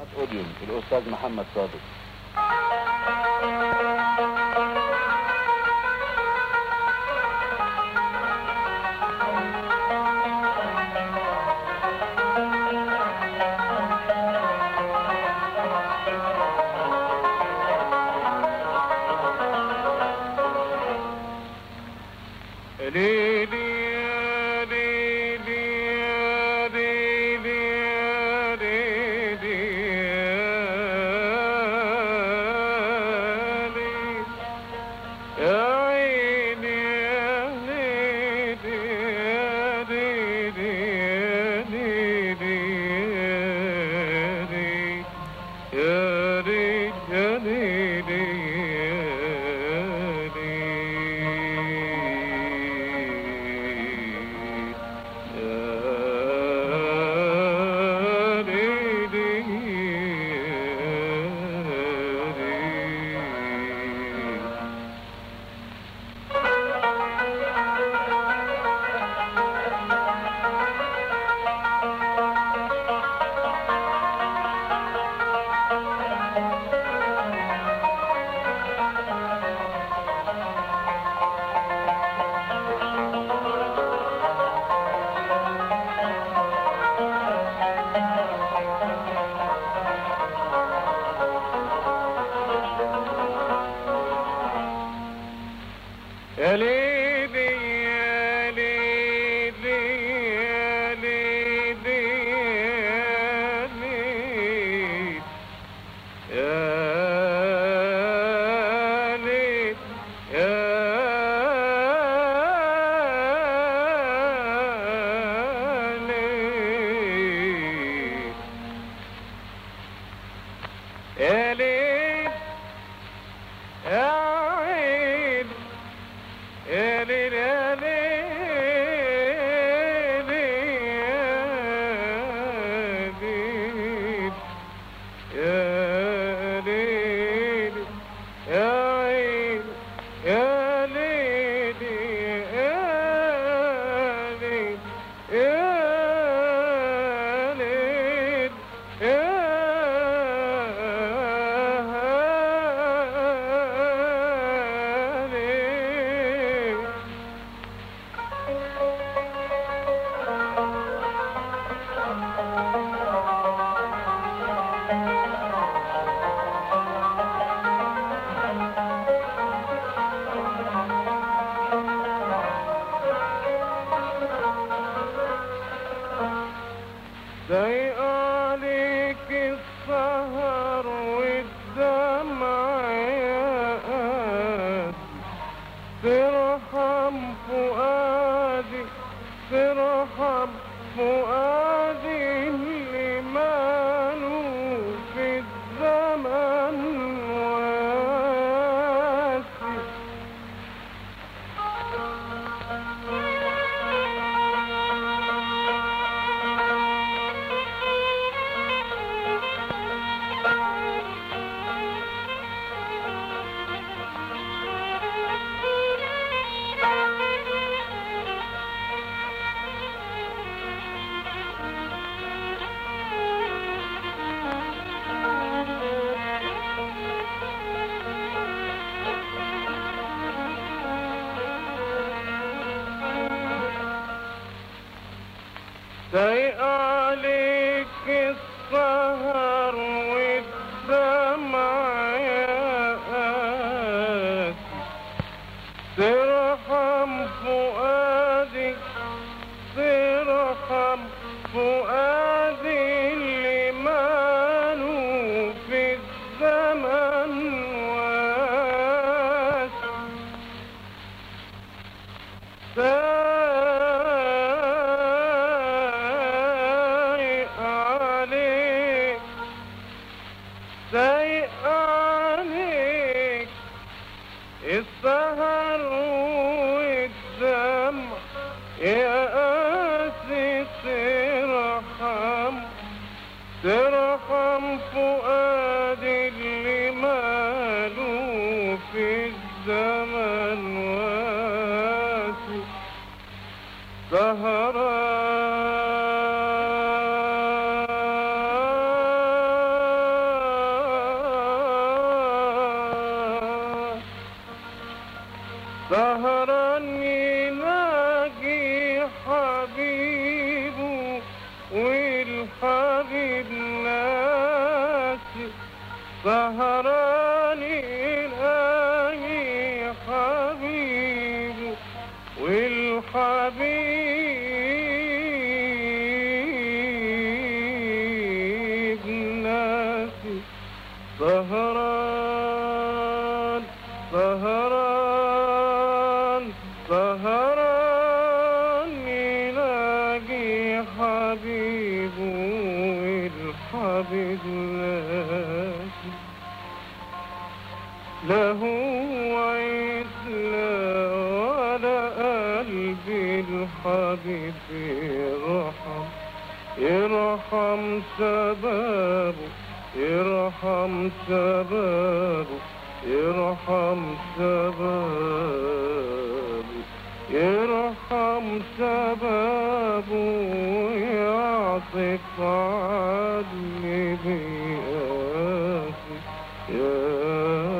اوديوم الاستاذ محمد صادق يا ليلي يا ليلي يا ليلي يا ليلي يا ليل يا ليل يا ليل يا عيد يا ليل يا ليل يا ليل يا ليل يا عيد يا ليل يا ليل يا ليل يا ليل ضايق عليك السهر والدمع يا قاسي ترحم فؤادي ترحم فؤادي اللي ماله في الزمن واسي ضايق عليك السهر والدمع يا قاسي ترحم فؤادي ترحم فؤادي اللي ماله في الزمن واسي سايق عليك سايق عليك السهر والدمع يا قاسي ترحم ترحم فؤادي اللي ماله في الزمن واسي سهران سهران يلاقي حبيبه والحبيب ناسي سهران يلاقي حبيبه والحبيب ناسي سهران سهران سهران يلاقي حبيبه والحبيب ناسي له عيد لا ولا قلبي الحبيب يرحم يرحم شبابه يرحم شبابه يرحم شبابه يرحم شبابه ويعطف عدل بياسي يا